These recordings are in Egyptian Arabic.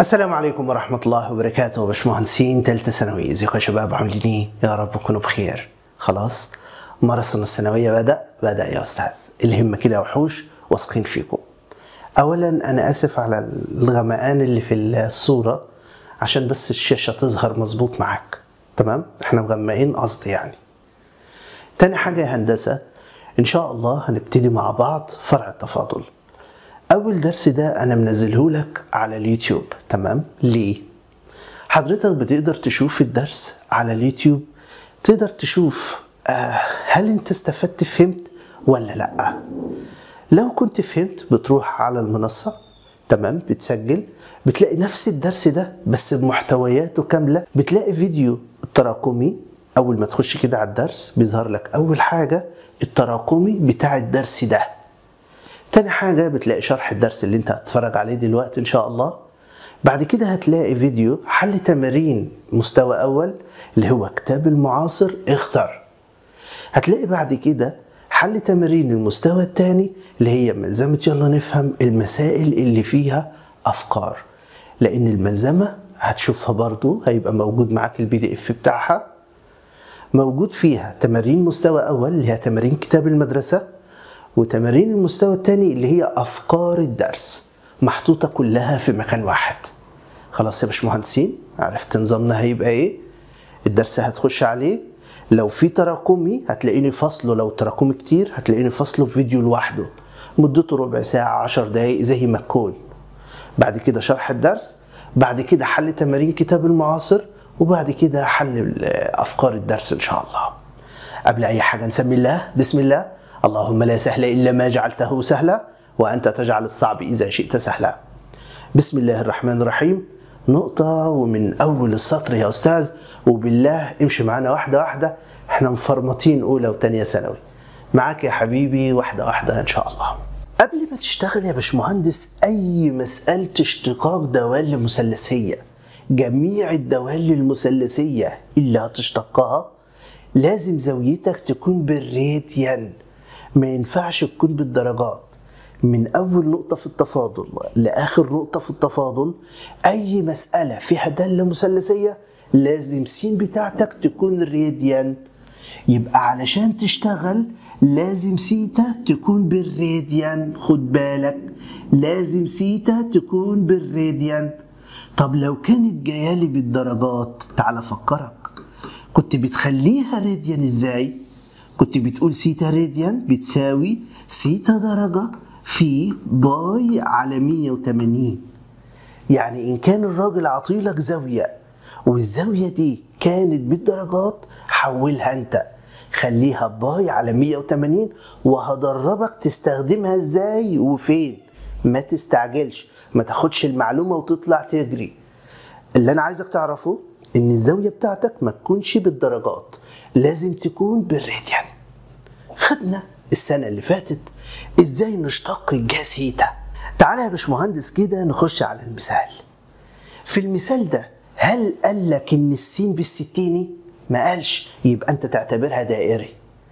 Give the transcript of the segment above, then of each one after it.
السلام عليكم ورحمة الله وبركاته باشمهندسين تالتة ثانوي ازيكم يا شباب عاملين ايه؟ يا رب تكونوا بخير خلاص ماراثون الثانوية بدأ بدأ يا أستاذ الهمة كده وحوش واثقين فيكم أولا أنا آسف على الغمقان اللي في الصورة عشان بس الشاشة تظهر مظبوط معاك تمام؟ احنا مغمقين قصدي يعني تاني حاجة يا هندسة إن شاء الله هنبتدي مع بعض فرع التفاضل أول درس ده أنا منزله لك على اليوتيوب تمام؟ ليه؟ حضرتك بتقدر تشوف الدرس على اليوتيوب تقدر تشوف آه هل أنت استفدت فهمت ولا لأ؟ لو كنت فهمت بتروح على المنصة تمام بتسجل بتلاقي نفس الدرس ده بس بمحتوياته كاملة بتلاقي فيديو تراكمي أول ما تخش كده على الدرس بيظهر لك أول حاجة التراكمي بتاع الدرس ده تاني حاجة بتلاقي شرح الدرس اللي انت هتتفرج عليه دلوقتي ان شاء الله بعد كده هتلاقي فيديو حل تمارين مستوى اول اللي هو كتاب المعاصر اختر هتلاقي بعد كده حل تمارين المستوى الثاني اللي هي ملزمة يلا نفهم المسائل اللي فيها افكار لان الملزمة هتشوفها برضو هيبقى موجود معاك البي دي اف بتاعها موجود فيها تمارين مستوى اول اللي هي تمارين كتاب المدرسه وتمارين المستوى الثاني اللي هي افكار الدرس محطوطه كلها في مكان واحد خلاص يا باشمهندسين عرفت نظامنا هيبقى ايه الدرس هتخش عليه لو في تراكمي هتلاقيني فصله لو تراكمي كتير هتلاقيني فصله في فيديو لوحده مدته ربع ساعة عشر دقايق زي ما تكون بعد كده شرح الدرس بعد كده حل تمارين كتاب المعاصر وبعد كده حل أفكار الدرس إن شاء الله قبل أي حاجة نسمي الله بسم الله اللهم لا سهل إلا ما جعلته سهلا وأنت تجعل الصعب إذا شئت سهلا بسم الله الرحمن الرحيم نقطة ومن أول السطر يا أستاذ وبالله امشي معانا واحدة واحدة احنا مفرمطين أولى وتانية ثانوي معاك يا حبيبي واحدة واحدة إن شاء الله قبل ما تشتغل يا باشمهندس أي مسألة اشتقاق دوال مثلثية جميع الدوال المثلثية اللي هتشتقها لازم زاويتك تكون بالراديان ما ينفعش تكون بالدرجات من أول نقطة في التفاضل لآخر نقطة في التفاضل أي مسألة فيها دالة مثلثية لازم س بتاعتك تكون راديان يبقى علشان تشتغل لازم سيتا تكون بالراديان خد بالك لازم سيتا تكون بالراديان طب لو كانت جايالي بالدرجات تعال افكرك كنت بتخليها راديان ازاي كنت بتقول سيتا راديان بتساوي سيتا درجة في باي على 180 يعني إن كان الراجل عطيلك زاوية والزاوية دي كانت بالدرجات حولها أنت خليها باي على 180 وهدربك تستخدمها ازاي وفين ما تستعجلش ما تاخدش المعلومة وتطلع تجري اللي أنا عايزك تعرفه إن الزاوية بتاعتك ما تكونش بالدرجات لازم تكون بالراديان خدنا السنة اللي فاتت ازاي نشتق الجاسيتا تعالى يا باشمهندس كده نخش على المثال في المثال ده هل قال لك ان السين بالستيني ما قالش يبقى انت تعتبرها دائري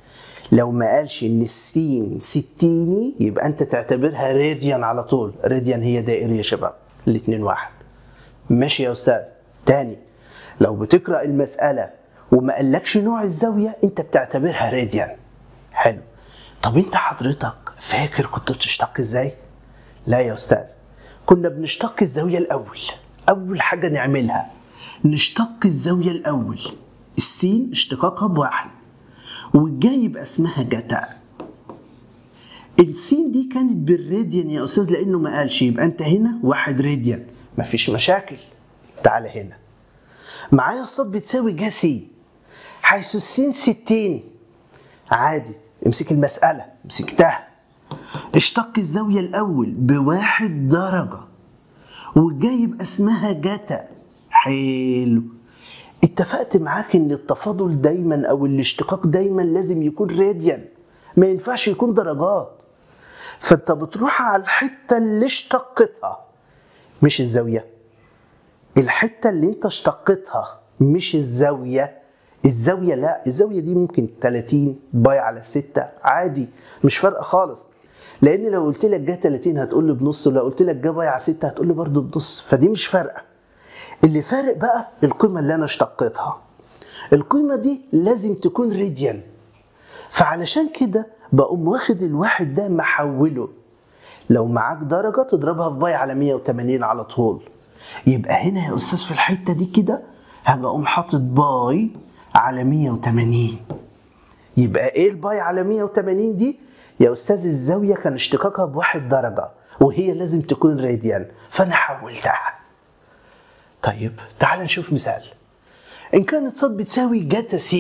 لو ما قالش ان السين ستيني يبقى انت تعتبرها راديان على طول راديان هي دائري يا شباب الاتنين واحد ماشي يا استاذ تاني لو بتقرا المساله وما قالكش نوع الزاويه انت بتعتبرها راديان حلو طب انت حضرتك فاكر كنت بتشتق ازاي لا يا استاذ كنا بنشتق الزاويه الاول اول حاجه نعملها نشتق الزاويه الاول السين اشتقاقها بواحد والجاي يبقى اسمها جتا السين دي كانت بالراديان يا استاذ لانه ما قالش يبقى انت هنا واحد راديان مفيش مشاكل تعالى هنا معايا الصاد بتساوي جا سي حيث السين ستين عادي امسك المسألة مسكتها اشتق الزاوية الأول بواحد درجة والجاي يبقى اسمها جتا حلو اتفقت معاك ان التفاضل دايما او الاشتقاق دايما لازم يكون راديان ما ينفعش يكون درجات فانت بتروح على الحتة اللي اشتقتها مش الزاوية الحتة اللي انت اشتقتها مش الزاوية الزاوية لا الزاوية دي ممكن 30 باي على 6 عادي مش فارقة خالص لان لو قلت لك جه 30 هتقول لي بنص ولو قلت لك جه بايع 6 هتقول لي برضه بنص فدي مش فارقه اللي فارق بقى القيمه اللي انا اشتقيتها القيمه دي لازم تكون راديان فعلشان كده بقوم واخد الواحد ده محوله لو معاك درجة تضربها في باي على 180 على طول يبقى هنا يا أستاذ في الحتة دي كده هاجي أقوم حاطط باي على 180 يبقى إيه الباي على 180 دي؟ يا أستاذ الزاوية كان اشتقاقها بواحد درجة وهي لازم تكون راديان فأنا حولتها طيب تعال نشوف مثال إن كانت صاد بتساوي جاتا س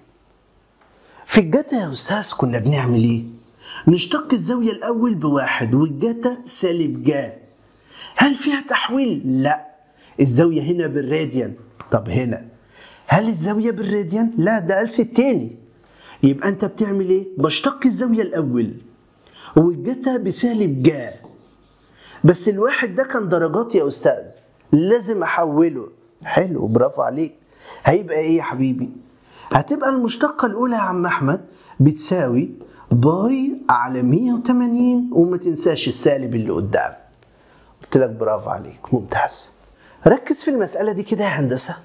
في الجاتا يا أستاذ كنا بنعمل إيه؟ نشتق الزاوية الأول بواحد والجاتا سالب جا هل فيها تحويل؟ لا الزاوية هنا بالراديان طب هنا هل الزاوية بالراديان؟ لا ده قال التاني يبقى أنت بتعمل إيه؟ بشتق الزاوية الأول والجاتا بسالب جا بس الواحد ده كان درجات يا أستاذ لازم أحوله حلو برافو عليك هيبقى إيه يا حبيبي؟ هتبقى المشتقة الأولى يا عم أحمد بتساوي باي على 180 وما تنساش السالب اللي قدام قلت لك برافو عليك ممتاز ركز في المسألة دي كده يا هندسة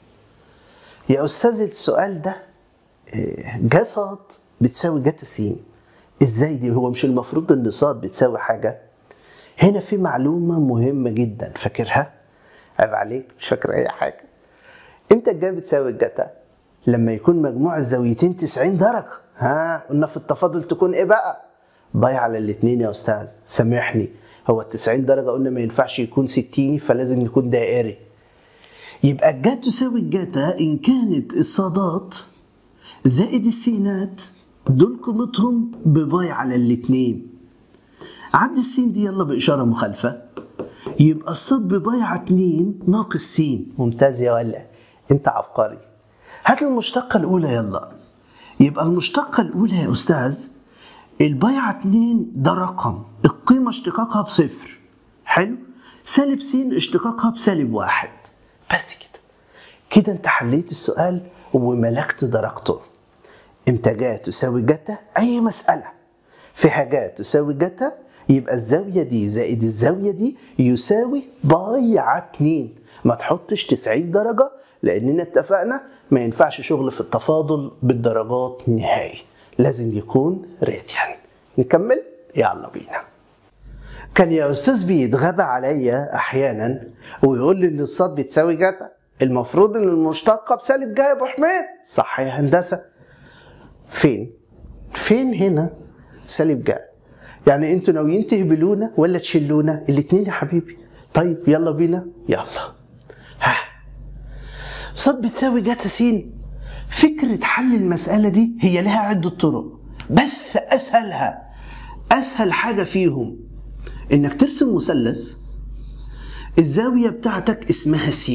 يا أستاذ السؤال ده إيه، جا صاد بتساوي جاتا س ازاي دي هو مش المفروض ان صاد بتساوي حاجة هنا في معلومة مهمة جدا فاكرها عيب عليك مش فاكر اي حاجة امتى الجا بتساوي الجاتا لما يكون مجموع الزاويتين 90 درجة ها قلنا في التفاضل تكون ايه بقى باي على الاثنين يا استاذ سامحني هو ال 90 درجة قلنا ما ينفعش يكون 60 فلازم يكون دائري يبقى الجا تساوي الجاتا ان كانت الصادات زائد السينات دول قيمتهم بباي على الاثنين عد السين دي يلا بإشارة مخالفة يبقى الصاد بباي على 2 ناقص س ممتاز يا ولا انت عبقري هات المشتقة الأولى يلا يبقى المشتقة الأولى يا أستاذ البايعة 2 ده رقم القيمة اشتقاقها بصفر حلو سالب س اشتقاقها بسالب واحد بس كده كده انت حليت السؤال وملكت درجته امتى جا تساوي جتا اي مسألة فيها جا تساوي جتا يبقى الزاوية دي زائد الزاوية دي يساوي باي على 2 ما تحطش 90 درجة لأننا اتفقنا ما ينفعش شغل في التفاضل بالدرجات نهائي لازم يكون راديان نكمل يلا بينا كان يا استاذ بيتغابى عليا احيانا ويقول لي ان الصاد بتساوي جتا المفروض ان المشتقه بسالب جا يا ابو حميد صح يا هندسه فين فين هنا سالب جا يعني انتوا ناويين تهبلونا ولا تشلونا الاثنين يا حبيبي طيب يلا بينا يلا ها صاد بتساوي جاتا س فكرة حل المسألة دي هي لها عدة طرق بس أسهلها أسهل حاجة فيهم إنك ترسم مثلث الزاوية بتاعتك اسمها س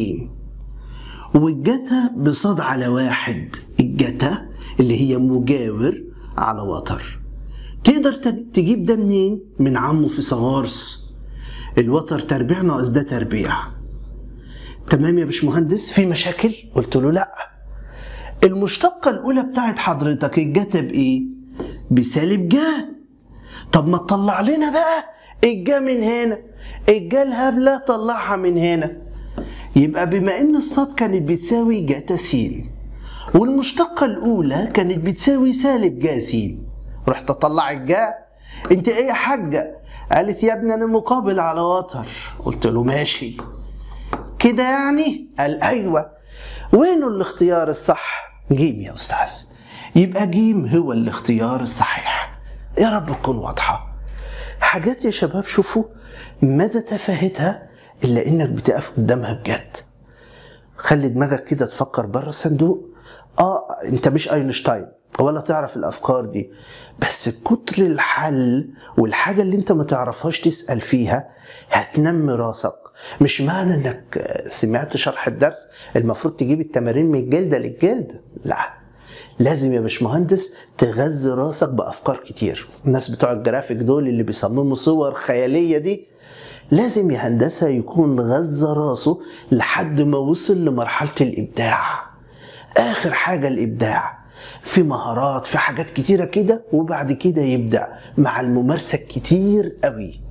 والجتا بصاد على واحد الجتا اللي هي مجاور على وتر تقدر تج- تجيب ده منين؟ من عمه في صغارس الوتر تربيع ناقص ده تربيع تمام يا باشمهندس في مشاكل قلت له لا المشتقة الأولى بتاعت حضرتك الجا بإيه؟ بسالب جا طب ما تطلع لنا بقى الجا من هنا الجا الهبلة طلعها من هنا يبقى بما إن الصاد كانت بتساوي جاتا س والمشتقة الأولى كانت بتساوي سالب جا س رحت أطلع الجا أنت إيه يا حاجة؟ قالت يا ابني أنا مقابل على وتر قلت له ماشي كده يعني قال ايوه وينه الاختيار الصح جيم يا استاذ يبقى جيم هو الاختيار الصحيح يا رب تكون واضحه حاجات يا شباب شوفوا مدى تفاهتها الا انك بتقف قدامها بجد خلي دماغك كده تفكر بره الصندوق اه انت مش اينشتاين ولا تعرف الافكار دي بس كتر الحل والحاجه اللي انت ما تعرفهاش تسال فيها هتنمي راسك مش معنى انك سمعت شرح الدرس المفروض تجيب التمارين من الجلده للجلده لا لازم يا باشمهندس تغذي راسك بافكار كتير الناس بتوع الجرافيك دول اللي بيصمموا صور خياليه دي لازم يا هندسه يكون غذى راسه لحد ما وصل لمرحله الابداع اخر حاجه الابداع في مهارات في حاجات كتيرة كده وبعد كده يبدع مع الممارسة كتير قوي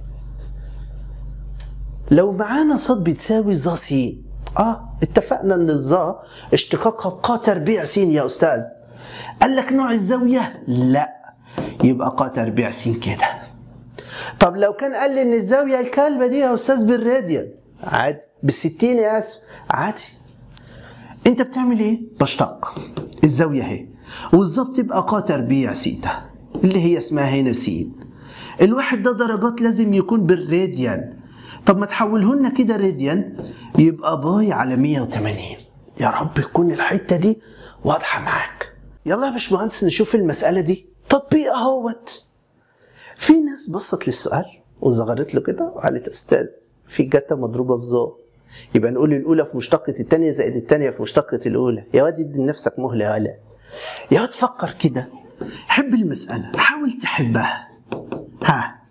لو معانا صاد بتساوي ظا س اه اتفقنا ان الظا اشتقاقها ق تربيع س يا استاذ قال لك نوع الزاوية لا يبقى ق تربيع س كده طب لو كان قال لي ان الزاوية الكالبة دي يا استاذ بالراديان عادي بالستين يا اسف عادي انت بتعمل ايه بشتق الزاوية اهي والظبط تبقى ق تربيع سيتا اللي هي اسمها هنا س الواحد ده درجات لازم يكون بالراديان طب ما تحولهن كده راديان يبقى باي على 180 يا رب يكون الحته دي واضحه معاك يلا يا باشمهندس نشوف المساله دي تطبيق اهوت في ناس بصت للسؤال وصغرت له كده وقالت استاذ في جتا مضروبه في ظا يبقى نقول الاولى في مشتقه الثانيه زائد الثانيه في مشتقه الاولى يا واد ادي لنفسك مهله يا ولا يا واد فكر كده حب المساله حاول تحبها ها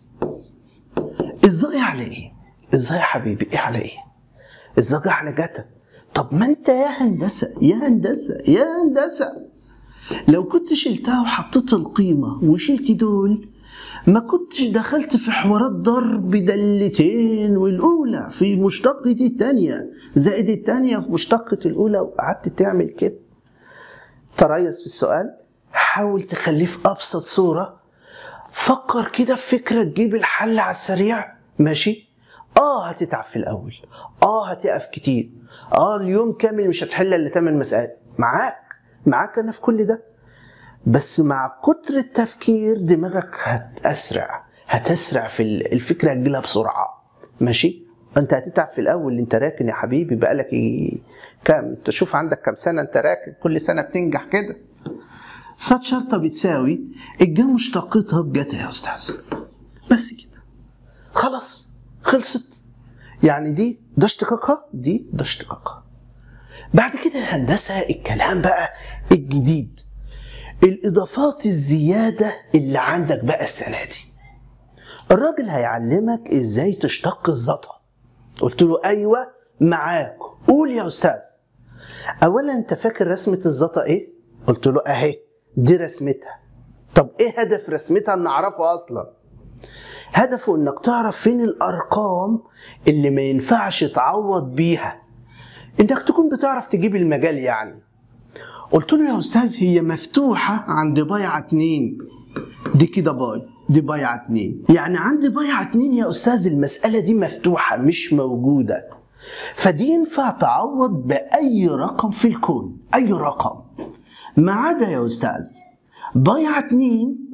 الظا على ايه ازاي يا حبيبي ايه على ايه الزجاج على جتا طب ما انت يا هندسه يا هندسه يا هندسه لو كنت شلتها وحطيت القيمه وشلت دول ما كنتش دخلت في حوارات ضرب دلتين والاولى في مشتقة الثانيه زائد الثانيه في مشتقة الاولى وقعدت تعمل كده تريث في السؤال حاول تخليه في ابسط صوره فكر كده في فكره تجيب الحل على السريع ماشي اه هتتعب في الاول اه هتقف كتير اه اليوم كامل مش هتحل الا 8 مسائل معاك معاك انا في كل ده بس مع كتر التفكير دماغك هتسرع هتسرع في الفكره هتجيلها بسرعه ماشي انت هتتعب في الاول انت راكن يا حبيبي بقالك ايه كام انت شوف عندك كام سنه انت راكن كل سنه بتنجح كده صاد شرطه بتساوي الجا مشتقتها بجتا يا استاذ بس كده خلاص خلصت يعني دي ده اشتقاقها دي ده اشتقاقها بعد كده هندسه الكلام بقى الجديد الاضافات الزياده اللي عندك بقى السنه دي الراجل هيعلمك ازاي تشتق الزطه قلت له ايوه معاك قول يا استاذ اولا انت فاكر رسمه الزطه ايه قلت له اهي دي رسمتها طب ايه هدف رسمتها ان اعرفه اصلا هدفه انك تعرف فين الارقام اللي ما ينفعش تعوض بيها انك تكون بتعرف تجيب المجال يعني قلت له يا استاذ هي مفتوحه عند بايعه اتنين دي كده باي دي بايعه اتنين يعني عند بايعه اتنين يا استاذ المساله دي مفتوحه مش موجوده فدي ينفع تعوض باي رقم في الكون اي رقم ما عدا يا استاذ بايعه اتنين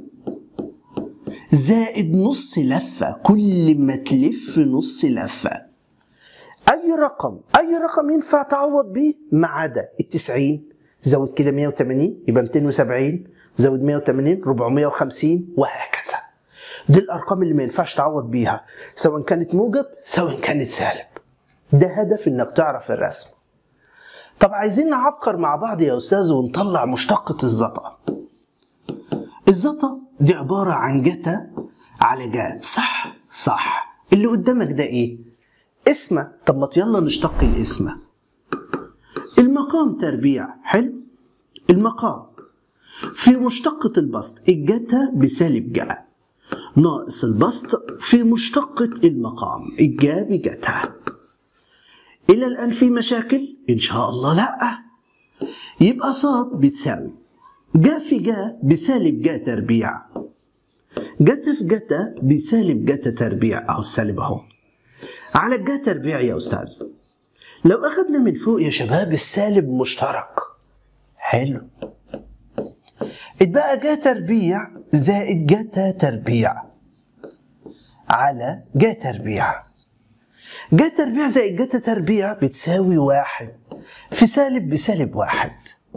زائد نص لفة كل ما تلف نص لفة أي رقم أي رقم ينفع تعوض بيه ما عدا التسعين زود كده 180 يبقى 270 زود 180 450 وهكذا دي الأرقام اللي ما ينفعش تعوض بيها سواء كانت موجب سواء كانت سالب ده هدف إنك تعرف الرسم طب عايزين نعبقر مع بعض يا أستاذ ونطلع مشتقة الزطأ الزطا دي عبارة عن جتا على جا صح صح اللي قدامك ده ايه اسمه طب ما يلا نشتق الاسم المقام تربيع حلو المقام في مشتقة البسط الجتا بسالب جا ناقص البسط في مشتقة المقام الجا بجتا إلى الآن في مشاكل؟ إن شاء الله لأ يبقى صاد بتساوي جا في جا بسالب جا تربيع جتا في جتا بسالب جتا تربيع اهو السالب اهو على الجا تربيع يا استاذ لو اخدنا من فوق يا شباب السالب مشترك حلو اتبقى جا تربيع زائد جتا تربيع على جا تربيع جا تربيع زائد جتا تربيع بتساوي واحد في سالب بسالب واحد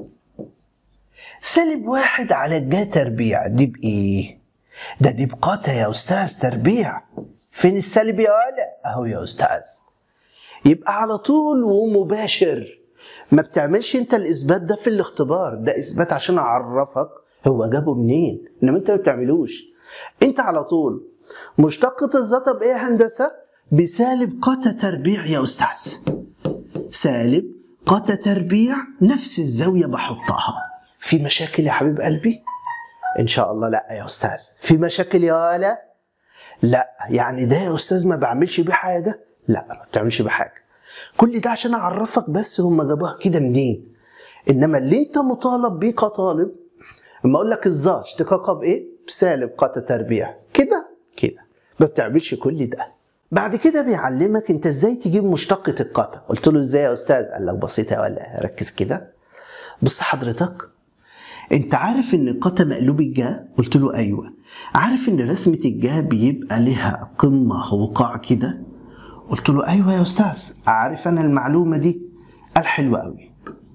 سالب واحد على الجا تربيع دي بإيه؟ ده دي بقاتا يا أستاذ تربيع فين السالب يا ولا؟ أهو يا أستاذ يبقى على طول ومباشر ما بتعملش انت الاثبات ده في الاختبار ده اثبات عشان اعرفك هو جابه منين انما انت ما بتعملوش انت على طول مشتقة الزتا بايه يا هندسة بسالب قتا تربيع يا استاذ سالب قتا تربيع نفس الزاوية بحطها في مشاكل يا حبيب قلبي ان شاء الله لا يا استاذ في مشاكل يا ولا لا يعني ده يا استاذ ما بعملش بيه حاجه لا ما بتعملش بيه حاجه كل ده عشان اعرفك بس هم جابوها كده منين انما اللي انت مطالب بيه كطالب اما اقول لك الظا اشتقاقها بايه بسالب قتا تربيع كده كده ما بتعملش كل ده بعد كده بيعلمك انت ازاي تجيب مشتقة القتا قلت له ازاي يا استاذ قال لك بسيطة ولا ركز كده بص حضرتك انت عارف ان القتا مقلوب الجا قلت له ايوه عارف ان رسمة الجا بيبقى لها قمة وقاع كده قلت له ايوه يا استاذ عارف انا المعلومة دي قال حلوة قوي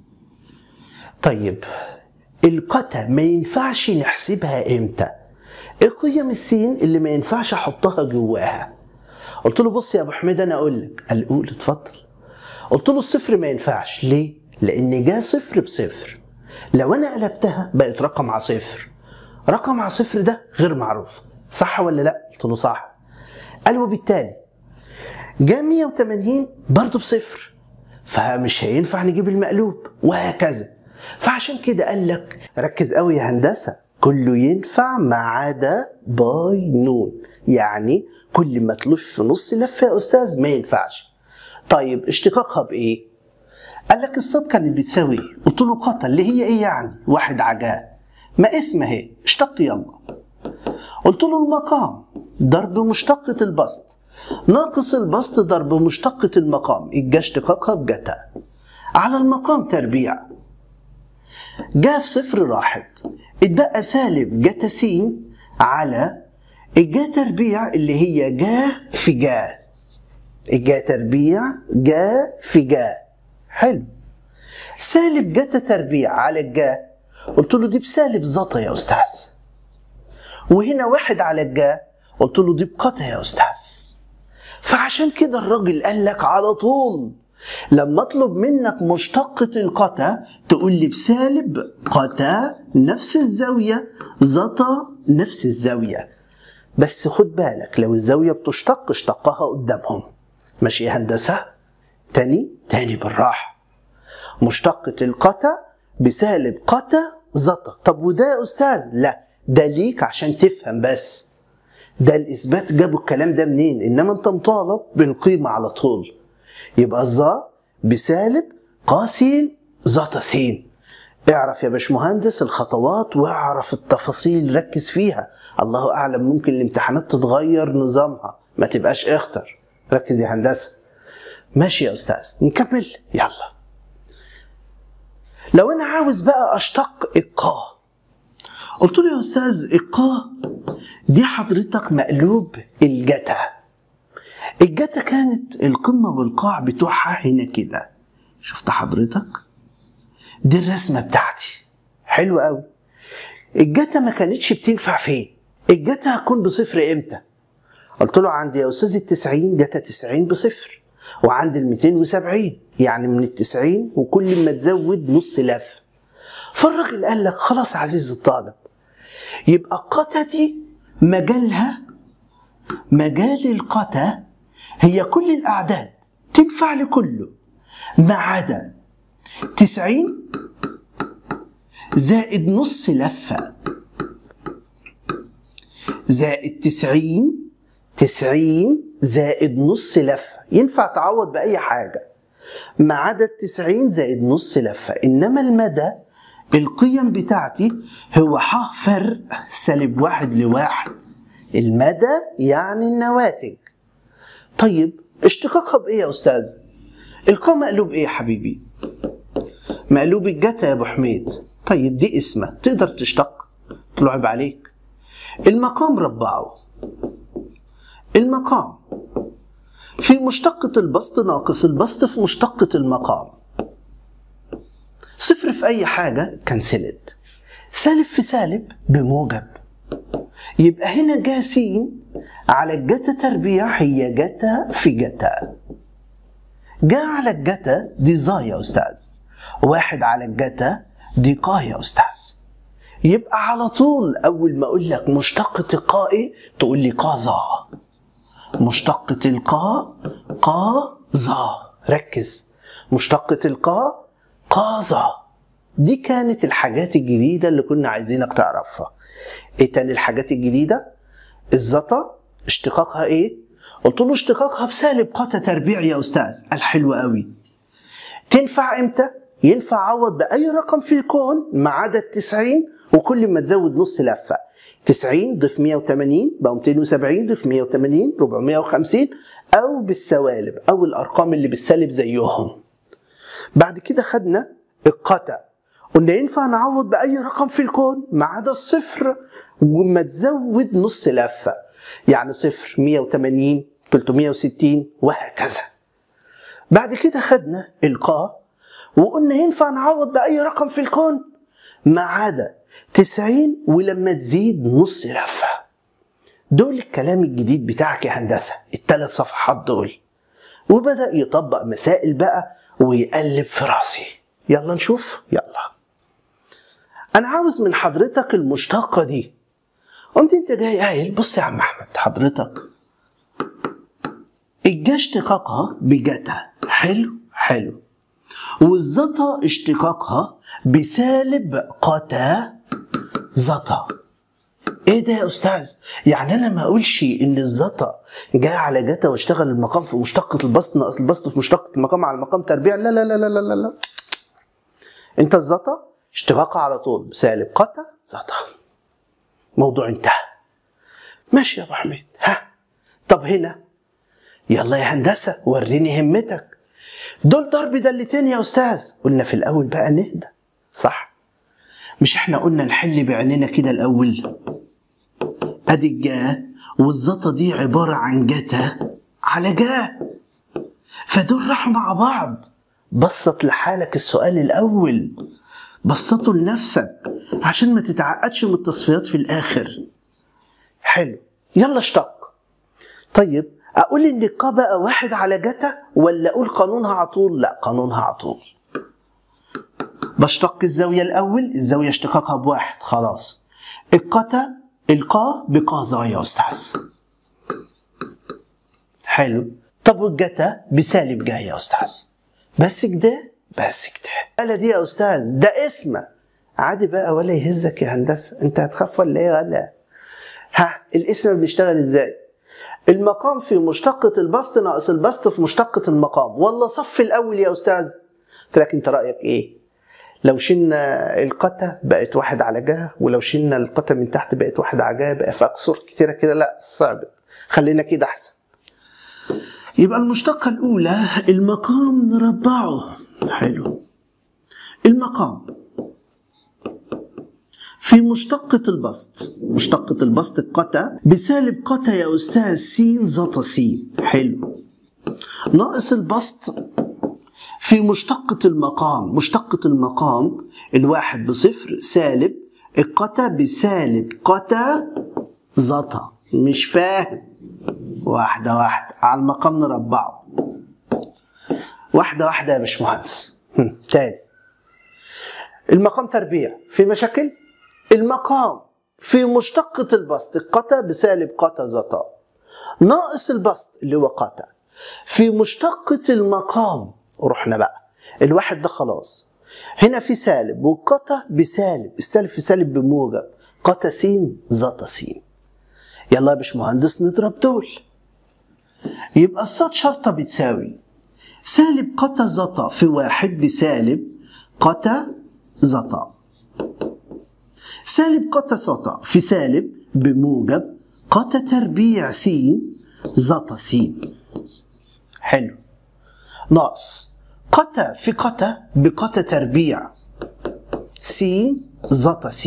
طيب القتا ما ينفعش نحسبها امتى ايه قيم السين اللي ما ينفعش احطها جواها قلت له بص يا ابو حميد انا اقول لك قال قول اتفضل قلت له الصفر ما ينفعش ليه لان جا صفر بصفر لو انا قلبتها بقت رقم على صفر رقم على صفر ده غير معروف صح ولا لا قلت له صح قال وبالتالي جا 180 برضه بصفر فمش هينفع نجيب المقلوب وهكذا فعشان كده قال لك ركز قوي يا هندسه كله ينفع ما عدا باي نون يعني كل ما تلف في نص لفه يا استاذ ما ينفعش طيب اشتقاقها بايه قال لك الصاد كانت بتساوي ايه قلت له قطع اللي هي ايه يعني واحد عجاه ما اسمها اهي اشتق يلا قلت له المقام ضرب مشتقة البسط ناقص البسط ضرب مشتقة المقام الجا اشتقاقها بجتا على المقام تربيع جا في صفر راحت اتبقى سالب جتا س على الجا تربيع اللي هي جا في جا الجا تربيع جا في جا حلو سالب جتا تربيع على الجا قلت له دي بسالب زتا يا استاذ وهنا واحد على الجا قلت له دي بقتا يا استاذ فعشان كده الراجل قال لك على طول لما اطلب منك مشتقة القتا تقول لي بسالب قتا نفس الزاوية زتا نفس الزاوية بس خد بالك لو الزاوية بتشتق اشتقها قدامهم ماشي يا هندسة تاني تاني بالراحة مشتقة القتا بسالب قتا زتا طب وده يا أستاذ لا ده ليك عشان تفهم بس ده الإثبات جابوا الكلام ده منين إنما أنت مطالب بالقيمة على طول يبقى الظا بسالب قاسين زتا سين اعرف يا باشمهندس الخطوات واعرف التفاصيل ركز فيها الله اعلم ممكن الامتحانات تتغير نظامها ما تبقاش اختر ركز يا هندسه ماشي يا استاذ نكمل يلا لو انا عاوز بقى اشتق القا قلت له يا استاذ القا دي حضرتك مقلوب الجتا الجتا كانت القمه والقاع بتوعها هنا كده شفت حضرتك دي الرسمه بتاعتي حلو قوي الجتا ما كانتش بتنفع فين الجتا هتكون بصفر امتى قلت له عندي يا استاذ التسعين جتا تسعين بصفر وعندي الميتين وسبعين يعني من التسعين وكل ما تزود نص لف فالراجل قال لك خلاص عزيزي الطالب يبقى قتا دي مجالها مجال القتا هي كل الأعداد تنفع لكله ما عدا تسعين زائد نص لفة زائد تسعين تسعين زائد نص لفة ينفع تعوض بأي حاجة ما عدا التسعين زائد نص لفة إنما المدى القيم بتاعتي هو ح فرق سالب واحد لواحد المدى يعني النواتج طيب اشتقاقها بإيه يا أستاذ؟ القاء مقلوب إيه يا حبيبي؟ مقلوب الجتا يا أبو حميد طيب دي اسمها تقدر تشتق قلت له عيب عليك المقام ربعه المقام في مشتقة البسط ناقص البسط في مشتقة المقام صفر في أي حاجة كنسلت سالب في سالب بموجب يبقى هنا جا س على الجتا تربيع هي جتا في جتا جا على الجتا دي ظا يا أستاذ واحد على الجتا دي قا يا أستاذ يبقى على طول أول ما أقول لك مشتقة القاء إيه تقول لي قا ظا مشتقة القاء قا ظا ركز مشتقة القاء قا ظا دي كانت الحاجات الجديدة اللي كنا عايزينك تعرفها ايه تاني الحاجات الجديدة الزتا اشتقاقها ايه قلت له اشتقاقها بسالب قتا تربيع يا استاذ قال حلو قوي تنفع امتى ينفع اعوض باي رقم في الكون ما عدا ال 90 وكل ما تزود نص لفه 90 ضيف 180 بقى 270 ضيف 180 450 او بالسوالب او الارقام اللي بالسالب زيهم بعد كده خدنا القتا قلنا ينفع نعوض باي رقم في الكون ما عدا الصفر وما تزود نص لفه يعني صفر 180 360 وهكذا بعد كده خدنا القا وقلنا ينفع نعوض باي رقم في الكون ما عدا 90 ولما تزيد نص لفه دول الكلام الجديد بتاعك يا هندسه الثلاث صفحات دول وبدا يطبق مسائل بقى ويقلب في راسي يلا نشوف يلا انا عاوز من حضرتك المشتقه دي قمت انت جاي قايل بص يا عم احمد حضرتك الجا اشتقاقها بجتا حلو حلو والزتا اشتقاقها بسالب قتا زتا ايه ده يا استاذ يعني انا ما اقولش ان الزتا جاي على جتا واشتغل المقام في مشتقة البسط ناقص البسط في مشتقة المقام على المقام تربيع لا لا لا لا لا لا, لا. انت الزتا اشتقاقها على طول بسالب قتا زتا موضوع انتهى ماشي يا ابو حميد ها طب هنا يلا يا هندسه وريني همتك دول ضرب دلتين يا استاذ قلنا في الاول بقى نهدى صح مش احنا قلنا نحل بعينينا كده الاول ادي الجا والزطه دي عباره عن جتا على جا فدول راحوا مع بعض بسط لحالك السؤال الاول بسطه لنفسك عشان ما تتعقدش من التصفيات في الاخر حلو يلا اشتق طيب اقول ان القا بقى واحد على جتا ولا اقول قانونها على طول لا قانونها على طول بشتق الزاوية الأول الزاوية اشتقاقها بواحد خلاص القتا القا بقا زاوية يا أستاذ حلو طب والجتا بسالب جاي يا أستاذ بس كده بس كده قال دي يا أستاذ ده اسمه عادي بقى ولا يهزك يا هندسة أنت هتخاف ولا إيه ولا ها الاسم بيشتغل إزاي المقام في مشتقة البسط ناقص البسط في مشتقة المقام ولا صف الأول يا أستاذ قلت لك أنت رأيك إيه لو شلنا القتا بقت واحد على جهة ولو شلنا القتا من تحت بقت واحد على جهة بقى في أكسور كتيرة كده لا صعبت خلينا كده أحسن يبقى المشتقة الأولى المقام نربعه حلو المقام في مشتقة البسط مشتقة البسط القتا بسالب قتا يا أستاذ س زتا س حلو ناقص البسط في مشتقة المقام مشتقة المقام الواحد بصفر سالب القتا بسالب قتا زتا مش فاهم واحدة واحدة على المقام نربعه واحدة واحدة يا باشمهندس تاني المقام تربيع في مشاكل المقام في مشتقة البسط قتا بسالب قتا زتا ناقص البسط اللي هو قتا في مشتقة المقام رحنا بقى الواحد ده خلاص هنا في سالب والقتا بسالب السالب في سالب بموجب قتا س زتا س يلا يا باشمهندس نضرب دول يبقى الصاد شرطة بتساوي سالب قتا زتا في واحد بسالب قتا زتا سالب قتا ستا في سالب بموجب قتا تربيع س زتا س حلو ناقص قتا في قتا بقتا تربيع س زتا س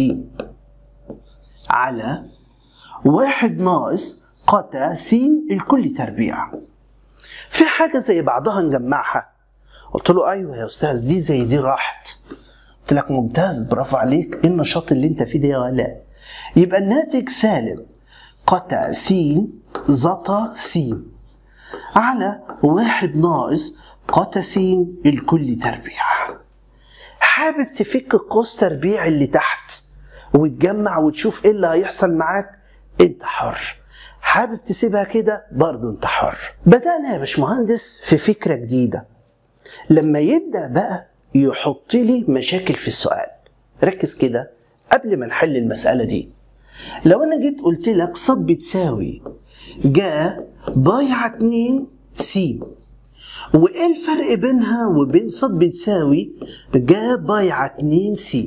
على واحد ناقص قتا س الكل تربيع في حاجة زي بعضها نجمعها قلت له أيوة يا أستاذ دي زي دي راحت قلت لك ممتاز برافو عليك ايه النشاط اللي انت فيه ده يا ولا يبقى الناتج سالب قتا س زتا س على واحد ناقص قتا س الكل تربيع حابب تفك القوس تربيع اللي تحت وتجمع وتشوف ايه اللي هيحصل معاك انت حر حابب تسيبها كده برضه انت حر بدأنا يا باشمهندس في فكرة جديدة لما يبدأ بقى يحط لي مشاكل في السؤال ركز كده قبل ما نحل المسألة دي لو أنا جيت قلت لك ص بتساوي جا بايعة 2 س وإيه الفرق بينها وبين ص بتساوي جا بايعة 2 س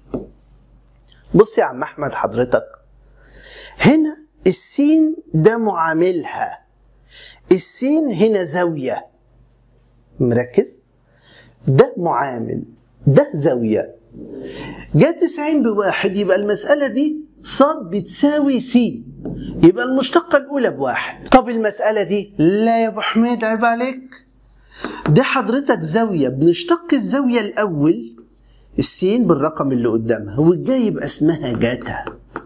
بص يا عم أحمد حضرتك هنا السين ده معاملها السين هنا زاوية مركز ده معامل ده زاوية جاء 90 بواحد يبقى المسألة دي ص بتساوي س يبقى المشتقة الأولى بواحد طب المسألة دي لا يا أبو حميد عيب عليك ده حضرتك زاوية بنشتق الزاوية الأول السين بالرقم اللي قدامها والجاي يبقى اسمها جاتا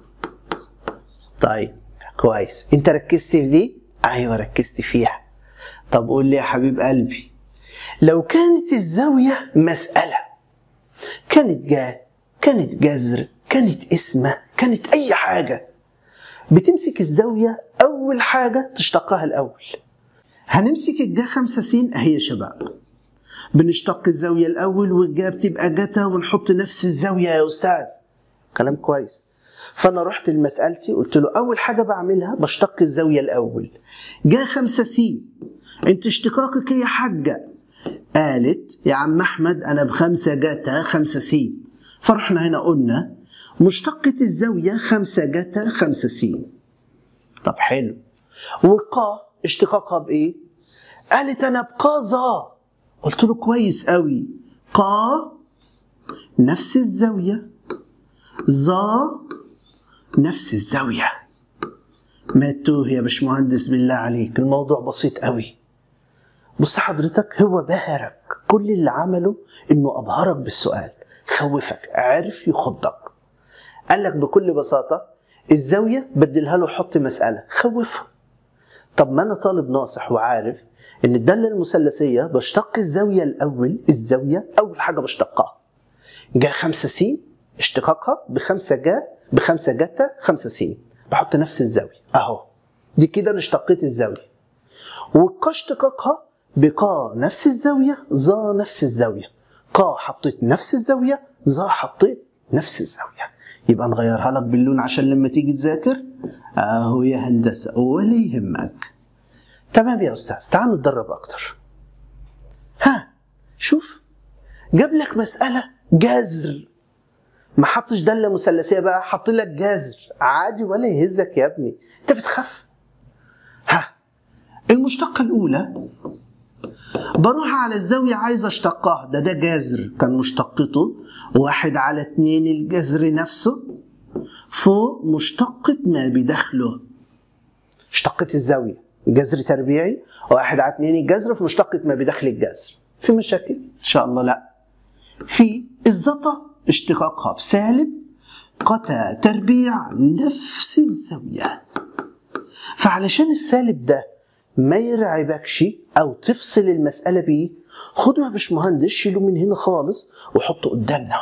طيب كويس انت ركزت في دي ايوه ركزت فيها طب قول لي يا حبيب قلبي لو كانت الزاوية مسألة كانت جا كانت جذر كانت اسمة كانت أي حاجة بتمسك الزاوية أول حاجة تشتقها الأول هنمسك الجا خمسة سين أهي يا شباب بنشتق الزاوية الأول والجا بتبقى جتا ونحط نفس الزاوية يا أستاذ كلام كويس فأنا رحت لمسألتي قلت له أول حاجة بعملها بشتق الزاوية الأول جا خمسة سين أنت اشتقاقك يا حاجة قالت يا عم أحمد أنا بخمسة جتا خمسة سين فرحنا هنا قلنا مشتقة الزاوية خمسة جتا خمسة سين طب حلو وقا اشتقاقها بإيه؟ قالت أنا بقازة قلت له كويس قوي قا نفس الزاوية ظا نفس الزاوية ما تتوه يا باشمهندس بالله عليك الموضوع بسيط قوي بص حضرتك هو بهرك كل اللي عمله انه ابهرك بالسؤال خوفك عرف يخضك قال لك بكل بساطة الزاوية بدلها له حط مسألة خوفه طب ما أنا طالب ناصح وعارف إن الدالة المثلثية بشتق الزاوية الأول الزاوية أول حاجة بشتقها جا خمسة س اشتقاقها بخمسة جا بخمسة جتا خمسة س بحط نفس الزاوية أهو دي كده أنا اشتقيت الزاوية والقا اشتقاقها بقا نفس الزاوية ظا نفس الزاوية قا حطيت نفس الزاوية ظا حطيت نفس الزاوية يبقى نغيرها لك باللون عشان لما تيجي تذاكر اهو يا هندسة ولا يهمك تمام يا استاذ تعال نتدرب اكتر ها شوف جاب لك مسألة جذر ما حطش دالة مثلثية بقى حط لك جذر عادي ولا يهزك يا ابني انت بتخاف ها المشتقة الأولى بروح على الزاوية عايز اشتقها ده ده جذر كان مشتقته واحد على اتنين الجذر نفسه فوق مشتقة ما بداخله اشتقت الزاوية جذر تربيعي واحد على اتنين الجذر في مشتقة ما بداخل الجذر في مشاكل ان شاء الله لا في الزطة اشتقاقها بسالب قتا تربيع نفس الزاوية فعلشان السالب ده ما يرعبكش او تفصل المساله بيه خده يا باشمهندس شيله من هنا خالص وحطه قدامنا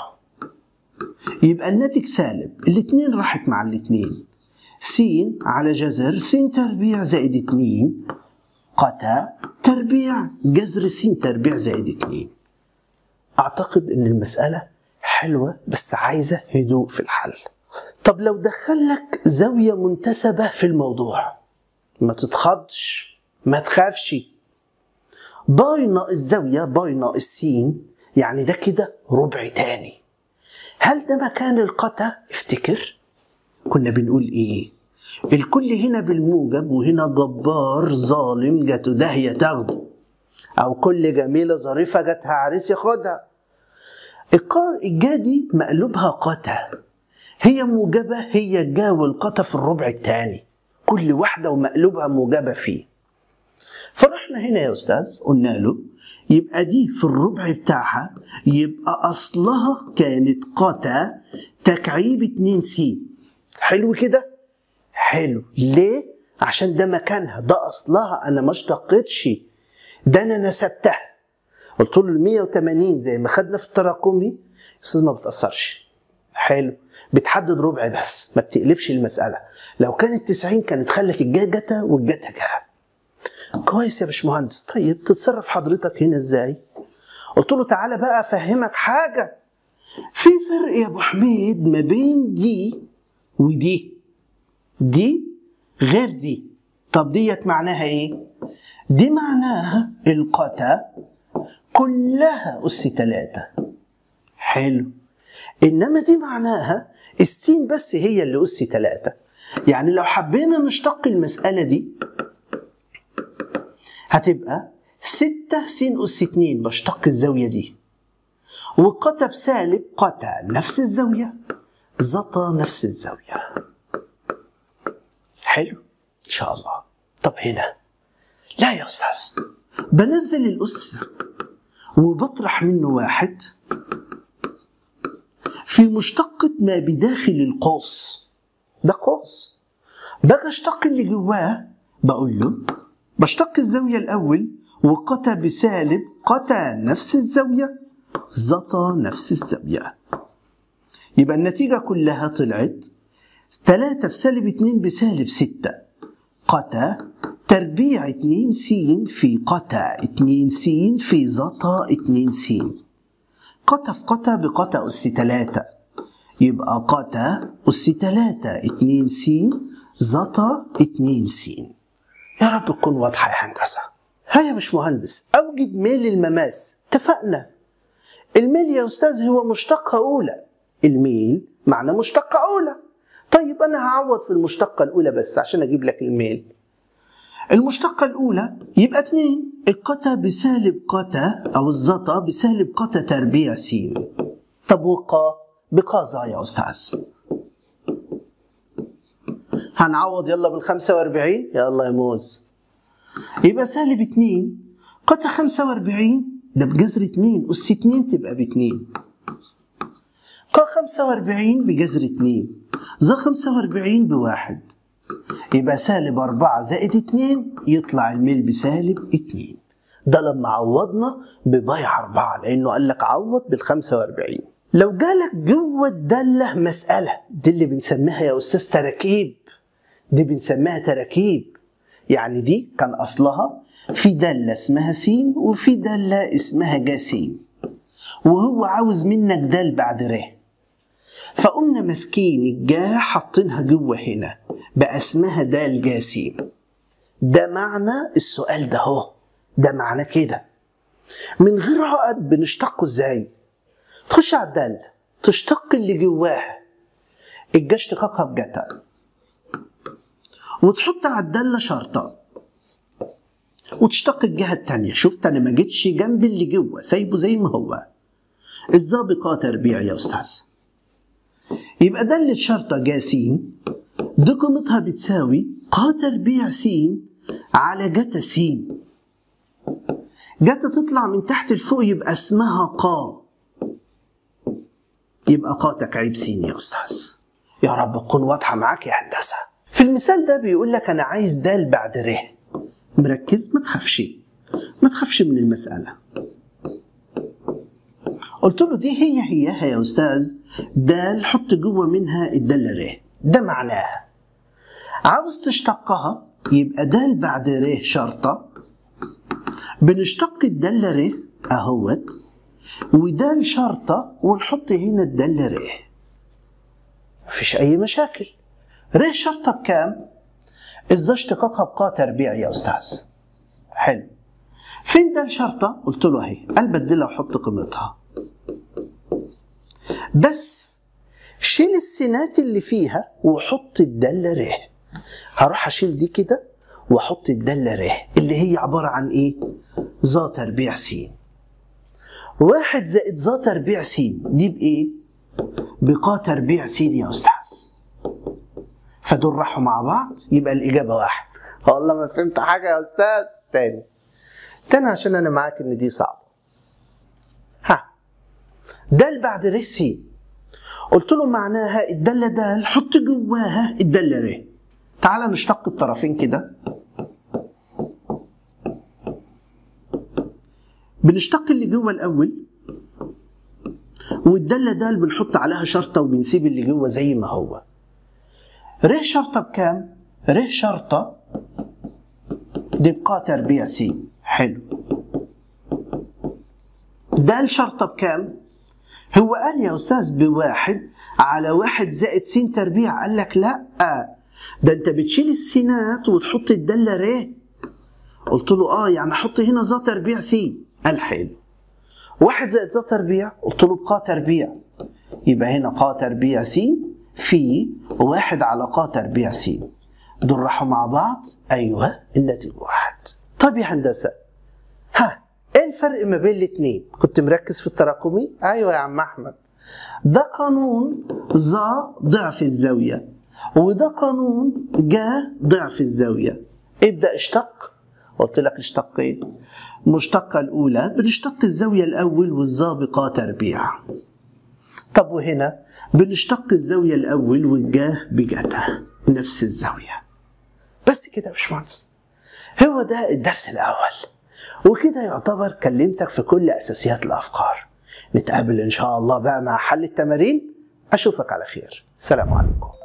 يبقى الناتج سالب الاتنين راحت مع الاتنين س على جذر س تربيع زائد اتنين قتا تربيع جذر س تربيع زائد اتنين اعتقد ان المساله حلوه بس عايزه هدوء في الحل طب لو دخلك زاويه منتسبه في الموضوع ما تتخضش ما تخافش باي ناقص زاوية باي ناقص سين يعني ده كده ربع تاني هل ده مكان القتا افتكر كنا بنقول ايه الكل هنا بالموجب وهنا جبار ظالم جت داهية تاخده او كل جميلة ظريفة جاتها عريس ياخدها الجا دي مقلوبها قتا هي موجبة هي جا والقتا في الربع التاني كل واحدة ومقلوبها موجبة فيه فرحنا هنا يا أستاذ قلنا له يبقى دي في الربع بتاعها يبقى أصلها كانت قتا تكعيب 2 س حلو كده؟ حلو ليه؟ عشان ده مكانها ده أصلها أنا ما اشتقتش ده أنا نسبتها قلت له ال 180 زي ما خدنا في التراكمي أستاذ ما بتأثرش حلو بتحدد ربع بس ما بتقلبش المسألة لو كانت 90 كانت خلت الجا جتا والجتا جا كويس يا باشمهندس طيب تتصرف حضرتك هنا ازاي قلت له تعالى بقى افهمك حاجه في فرق يا ابو حميد ما بين دي ودي دي غير دي طب ديت معناها ايه دي معناها القتا كلها اس تلاتة حلو انما دي معناها السين بس هي اللي اس تلاتة يعني لو حبينا نشتق المسألة دي هتبقى ستة س أس اتنين بشتق الزاوية دي وقتا بسالب قتا نفس الزاوية زطا نفس الزاوية حلو إن شاء الله طب هنا لا يا أستاذ بنزل الأس وبطرح منه واحد في مشتقة ما بداخل القوس ده قوس باجي اشتق اللي جواه بقول له بشتق الزاوية الأول وقتا بسالب قتا نفس الزاوية زطا نفس الزاوية يبقى النتيجة كلها طلعت 3 في سالب 2 بسالب 6 قتا تربيع 2 س في قتا 2 س في زطا 2 س قتا في قتا بقتا أس 3 يبقى قتا أس 3 2 س زطا 2 س يا رب تكون واضحة يا هندسة ها يا باشمهندس أوجد ميل المماس اتفقنا الميل يا أستاذ هو مشتقة أولى الميل معنى مشتقة أولى طيب أنا هعوض في المشتقة الأولى بس عشان أجيب لك الميل المشتقة الأولى يبقى 2 القتا بسالب قتا أو الزطا بسالب قتا تربيع س طب وقا بقا يا أستاذ هنعوض يلا بال 45 يلا يا موز يبقى سالب 2 قتا 45 ده بجذر 2 أس 2 تبقى ب 2 ق 45 بجذر 2 ز 45 بواحد يبقى سالب 4 زائد 2 يطلع الميل بسالب 2 ده لما عوضنا ببايع 4 لانه قال لك عوض بال 45 لو جالك جوه الداله مساله دي اللي بنسميها يا استاذ تراكيب دي بنسميها تراكيب يعني دي كان اصلها في داله اسمها س وفي داله اسمها ج س وهو عاوز منك دال بعد ر فقمنا ماسكين الجا حاطينها جوه هنا بقى اسمها دال جاسين ده معنى السؤال ده هو ده معنى كده من غير عقد بنشتقه ازاي تخش على الدالة تشتق اللي جواها الجا اشتقاقها بجتا وتحط على الدالة شرطة وتشتق الجهة التانية شفت أنا ما جيتش جنب اللي جوه سايبه زي ما هو الظابقة تربيع يا أستاذ يبقى دالة شرطة جا س دي قيمتها بتساوي ق تربيع س على جتا س جتا تطلع من تحت لفوق يبقى اسمها ق يبقى ق تكعيب س يا أستاذ يا رب تكون واضحة معاك يا هندسة في المثال ده بيقول لك أنا عايز دال بعد ر مركز ما تخافش ما تخافش من المسألة قلت له دي هي هيها يا أستاذ دال حط جوه منها الدالة ر ده معناها عاوز تشتقها يبقى دال بعد ر شرطة بنشتق الدالة ر اهوت ودال شرطة ونحط هنا الدالة ر مفيش أي مشاكل ر شرطة بكام؟ ازاي اشتقاقها بقا تربيع يا أستاذ حلو فين دال شرطة؟ قلت له اهي قال بدلها وحط قيمتها بس شيل السينات اللي فيها وحط الدالة ر هروح اشيل دي كده واحط الدالة ر اللي هي عبارة عن ايه؟ ذا تربيع س واحد زائد ذا تربيع س دي بايه؟ بقا تربيع س يا استاذ فدول راحوا مع بعض يبقى الاجابة واحد والله ما فهمت حاجة يا استاذ تاني تاني عشان انا معاك ان دي صعبة ها دال بعد ر س قلت له معناها الدالة دال حط جواها الدالة ر تعال نشتق الطرفين كده بنشتق اللي جوه الأول والدالة دال بنحط عليها شرطة وبنسيب اللي جوه زي ما هو ر شرطة بكام؟ ر شرطة دي بقى تربيع س حلو ده الشرطة بكام؟ هو قال يا أستاذ بواحد على واحد زائد س تربيع قال لك لا ده أنت بتشيل السينات وتحط الدالة ر قلت له اه يعني حط هنا ذا تربيع س قال حلو واحد زائد ذا تربيع قلت له بقى تربيع يبقى هنا قا تربيع س في واحد على قا تربيع س دول راحوا مع بعض ايوه الناتج واحد طب يا هندسه ها ايه الفرق ما بين الاثنين كنت مركز في التراكمي ايوه يا عم احمد ده قانون ذا ضعف الزاويه وده قانون جا ضعف الزاويه ابدا اشتق قلت لك اشتقيت المشتقة الأولى بنشتق الزاوية الأول والزابقة تربيع طب وهنا بنشتق الزاوية الأول والجاه بجاتها نفس الزاوية بس كده يا باشمهندس هو ده الدرس الأول وكده يعتبر كلمتك في كل أساسيات الأفكار نتقابل إن شاء الله بقى مع حل التمارين أشوفك على خير سلام عليكم